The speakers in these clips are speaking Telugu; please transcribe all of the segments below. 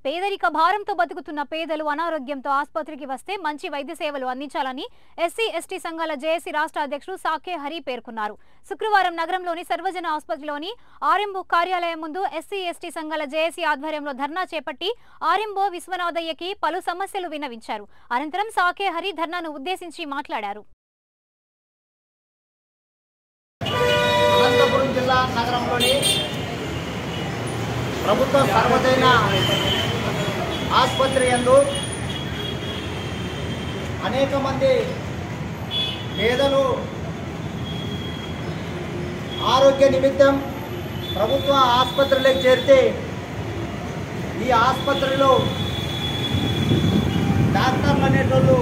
పేదరిక భారంతో బతుకుతున్న పేదలు అనారోగ్యంతో ఆసుపత్రికి వస్తే మంచి వైద్య సేవలు అందించాలని ఎస్సీ ఎస్టీ సంఘాల జేఏసీ రాష్ట్ర అధ్యక్షుడు సాకే హరి పేర్కొన్నారు శుక్రవారం నగరంలోని సర్వజన ఆసుపత్రిలోని ఆర్ఎంఓ కార్యాలయం ముందు ఎస్సీ ఎస్టీ సంఘాల జేఏసీ ఆధ్వర్యంలో ధర్నా చేపట్టి ఆర్ఎంఓ విశ్వనాథయ్యకి పలు సమస్యలు విన్నవించారు అనంతరం సాకే హరి ధర్నాను ఉద్దేశించి మాట్లాడారు అనంతపురం జిల్లా నగరంలోని ప్రభుత్వ సర్వజన ఆసుపత్రి యందు అనేక మంది పేదలు ఆరోగ్య నిమిత్తం ప్రభుత్వ ఆసుపత్రిలోకి చేరితే ఈ ఆసుపత్రిలో డాక్టర్లు అనేటోళ్ళు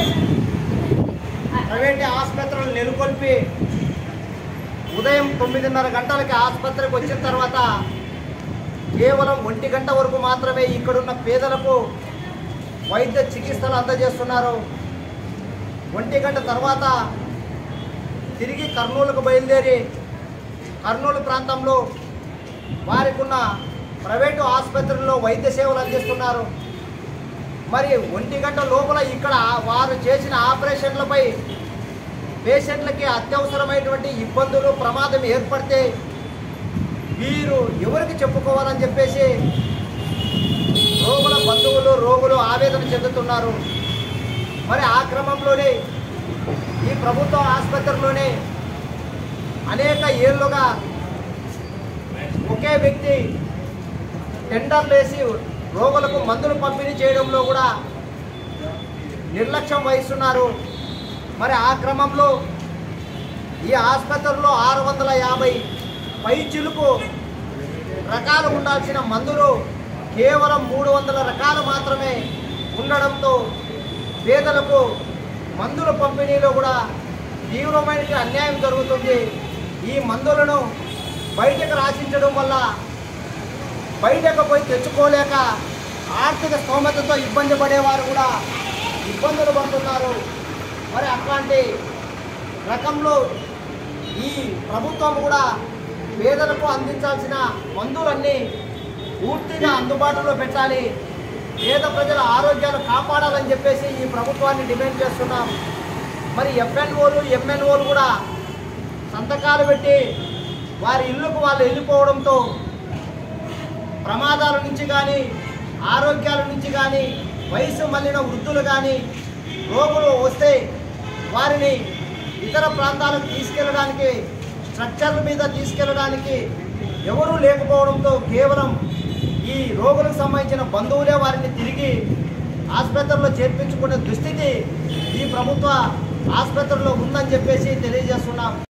ప్రైవేట్ ఆసుపత్రులు నెలకొల్పి ఉదయం తొమ్మిదిన్నర గంటలకి ఆసుపత్రికి వచ్చిన తర్వాత కేవలం ఒంటి గంట వరకు మాత్రమే ఇక్కడున్న పేదలకు వైద్య చికిత్సలు అందజేస్తున్నారు ఒంటి గంట తర్వాత తిరిగి కర్నూలుకు బయలుదేరి కర్నూలు ప్రాంతంలో వారికి ఉన్న ప్రైవేటు ఆసుపత్రుల్లో వైద్య సేవలు అందిస్తున్నారు మరి ఒంటి గంట లోపల ఇక్కడ వారు చేసిన ఆపరేషన్లపై పేషెంట్లకి అత్యవసరమైనటువంటి ఇబ్బందులు ప్రమాదం ఏర్పడితే వీరు ఎవరికి చెప్పుకోవాలని చెప్పేసి రోగుల బంధువులు రోగులు ఆవేదన చెందుతున్నారు మరి ఆ క్రమంలోనే ఈ ప్రభుత్వ ఆసుపత్రిలోనే అనేక ఏళ్ళుగా ఒకే వ్యక్తి టెండర్లు వేసి రోగులకు మందులు పంపిణీ చేయడంలో కూడా నిర్లక్ష్యం వహిస్తున్నారు మరి ఆ క్రమంలో ఈ ఆసుపత్రిలో ఆరు వందల యాభై పై చిలుకు రకాలు ఉండాల్సిన మందులు కేవలం మూడు వందల రకాలు మాత్రమే ఉండడంతో పేదలకు మందుల పంపిణీలో కూడా తీవ్రమైన అన్యాయం జరుగుతుంది ఈ మందులను బయటకు రాసించడం వల్ల బయటకు పోయి తెచ్చుకోలేక ఆర్థిక స్తోమతతో ఇబ్బంది పడేవారు కూడా ఇబ్బందులు పడుతున్నారు మరి అట్లాంటి రకంలో ఈ ప్రభుత్వం కూడా పేదలకు అందించాల్సిన మందులన్నీ పూర్తిగా అందుబాటులో పెట్టాలి పేద ప్రజల ఆరోగ్యాలు కాపాడాలని చెప్పేసి ఈ ప్రభుత్వాన్ని డిమాండ్ చేస్తున్నాం మరి ఎఫ్ఎన్ఓలు ఎంఎన్ఓలు కూడా సంతకాలు పెట్టి వారి ఇల్లుకు వాళ్ళు వెళ్ళిపోవడంతో ప్రమాదాల నుంచి కానీ ఆరోగ్యాల నుంచి కానీ వయసు మళ్ళిన వృద్ధులు కానీ రోగులు వస్తే వారిని ఇతర ప్రాంతాలకు తీసుకెళ్ళడానికి స్ట్రక్చర్ల మీద తీసుకెళ్ళడానికి ఎవరూ లేకపోవడంతో కేవలం ఈ రోగులకు సంబంధించిన బంధువులే వారిని తిరిగి ఆసుపత్రిలో చేర్పించుకునే దుస్థితి ఈ ప్రభుత్వ ఆసుపత్రిలో ఉందని చెప్పేసి తెలియజేస్తున్నాం